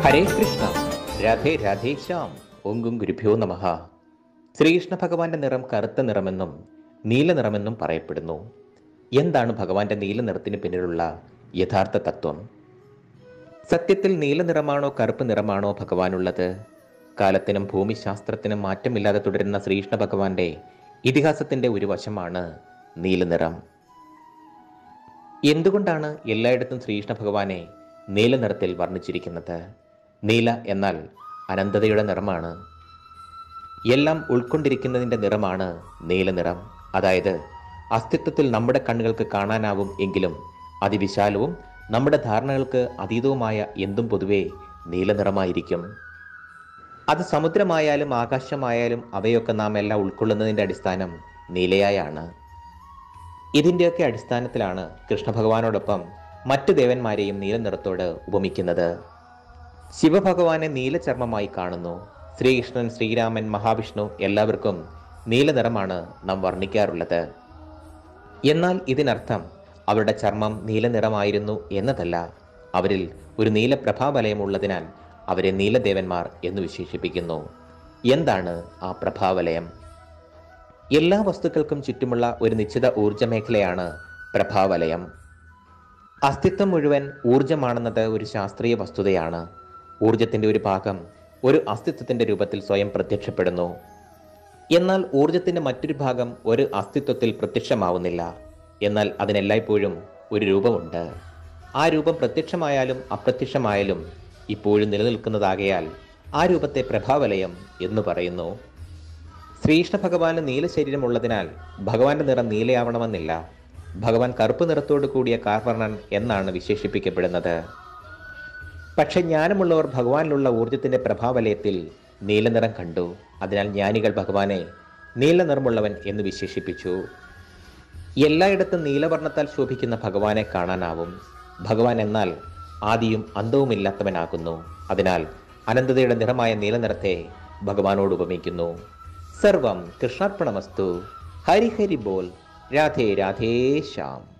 ഹരേ കൃഷ്ണ രാധേ രാധേശ്യാം ഓങ്കും ഗുരുഭ്യോ നമഃ ശ്രീകൃഷ്ണ ഭഗവാന്റെ നിറം കറുത്ത നിറമെന്നും നീല നിറമെന്നും പറയപ്പെടുന്നു എന്താണ് ഭഗവാന്റെ നീല നിറത്തിന് പിന്നിലുള്ള യഥാർത്ഥ തത്വം സത്യത്തിൽ നീല നിറമാണോ കറുപ്പ് നിറമാണോ ഭഗവാനുള്ളത് കാലത്തിനും ഭൂമിശാസ്ത്രത്തിനും മാറ്റമില്ലാതെ തുടരുന്ന ശ്രീകൃഷ്ണ ഭഗവാന്റെ ഇതിഹാസത്തിന്റെ ഒരു വശമാണ് നീല നിറം എന്തുകൊണ്ടാണ് എല്ലായിടത്തും ശ്രീകൃഷ്ണ ഭഗവാനെ നീല നിറത്തിൽ വർണ്ണിച്ചിരിക്കുന്നത് നീല എന്നാൽ അനന്തതയുടെ നിറമാണ് എല്ലാം ഉൾക്കൊണ്ടിരിക്കുന്നതിൻ്റെ നിറമാണ് നീല നിറം അതായത് അസ്തിത്വത്തിൽ നമ്മുടെ കണ്ണുകൾക്ക് കാണാനാവും എങ്കിലും അതിവിശാലവും നമ്മുടെ ധാരണകൾക്ക് അതീതവുമായ എന്തും പൊതുവെ നീല നിറമായിരിക്കും അത് സമുദ്രമായാലും ആകാശമായാലും അവയൊക്കെ നാം എല്ലാം ഉൾക്കൊള്ളുന്നതിൻ്റെ അടിസ്ഥാനം നീലയായാണ് ഇതിൻ്റെയൊക്കെ അടിസ്ഥാനത്തിലാണ് കൃഷ്ണഭഗവാനോടൊപ്പം മറ്റു ദേവന്മാരെയും നീല നിറത്തോട് ഉപമിക്കുന്നത് ശിവഭഗവാനെ നീലചർമ്മമായി കാണുന്നു ശ്രീകൃഷ്ണൻ ശ്രീരാമൻ മഹാവിഷ്ണു എല്ലാവർക്കും നീല നിറമാണ് നാം വർണ്ണിക്കാറുള്ളത് എന്നാൽ ഇതിനർത്ഥം അവരുടെ ചർമ്മം നീല നിറമായിരുന്നു എന്നതല്ല അവരിൽ ഒരു നീല പ്രഭാവലയമുള്ളതിനാൽ അവരെ നീലദേവന്മാർ എന്ന് വിശേഷിപ്പിക്കുന്നു എന്താണ് ആ പ്രഭാവലയം എല്ലാ വസ്തുക്കൾക്കും ചുറ്റുമുള്ള ഒരു നിശ്ചിത ഊർജ മേഖലയാണ് പ്രഭാവലയം അസ്തിത്വം മുഴുവൻ ഊർജമാണെന്നത് ഒരു ശാസ്ത്രീയ വസ്തുതയാണ് ഊർജത്തിന്റെ ഒരു ഭാഗം ഒരു അസ്തിത്വത്തിന്റെ രൂപത്തിൽ സ്വയം പ്രത്യക്ഷപ്പെടുന്നു എന്നാൽ ഊർജത്തിന്റെ മറ്റൊരു ഭാഗം ഒരു അസ്തിത്വത്തിൽ പ്രത്യക്ഷമാവുന്നില്ല എന്നാൽ അതിനെല്ലായ്പ്പോഴും ഒരു രൂപമുണ്ട് ആ രൂപം പ്രത്യക്ഷമായാലും അപ്രത്യക്ഷമായാലും ഇപ്പോഴും നിലനിൽക്കുന്നതാകയാൽ ആ രൂപത്തെ പ്രഭാവലയം എന്ന് പറയുന്നു ശ്രീകൃഷ്ണ ഭഗവാന് നീല ശരീരമുള്ളതിനാൽ ഭഗവാന്റെ നിറം നീലയാവണമെന്നില്ല ഭഗവാൻ കറുപ്പ് നിറത്തോടു കൂടിയ കാർവർണൻ എന്നാണ് വിശേഷിപ്പിക്കപ്പെടുന്നത് പക്ഷെ ജ്ഞാനമുള്ളവർ ഭഗവാനിലുള്ള ഊർജത്തിന്റെ പ്രഭാവലയത്തിൽ നീലനിറം കണ്ടു അതിനാൽ ജ്ഞാനികൾ ഭഗവാനെ നീല നിറമുള്ളവൻ എന്ന് വിശേഷിപ്പിച്ചു എല്ലായിടത്തും നീലവർണ്ണത്താൽ ശോഭിക്കുന്ന ഭഗവാനെ കാണാനാവും ഭഗവാൻ എന്നാൽ ആദിയും അന്തവുമില്ലാത്തവനാകുന്നു അതിനാൽ അനന്തതയുടെ നിറമായ നീലനിറത്തെ ഭഗവാനോട് ഉപമിക്കുന്നു സർവം കൃഷ്ണാർപ്പണമസ്തു ഹരി ഹരി ബോൽ രാധേ രാധേ ശ്യാം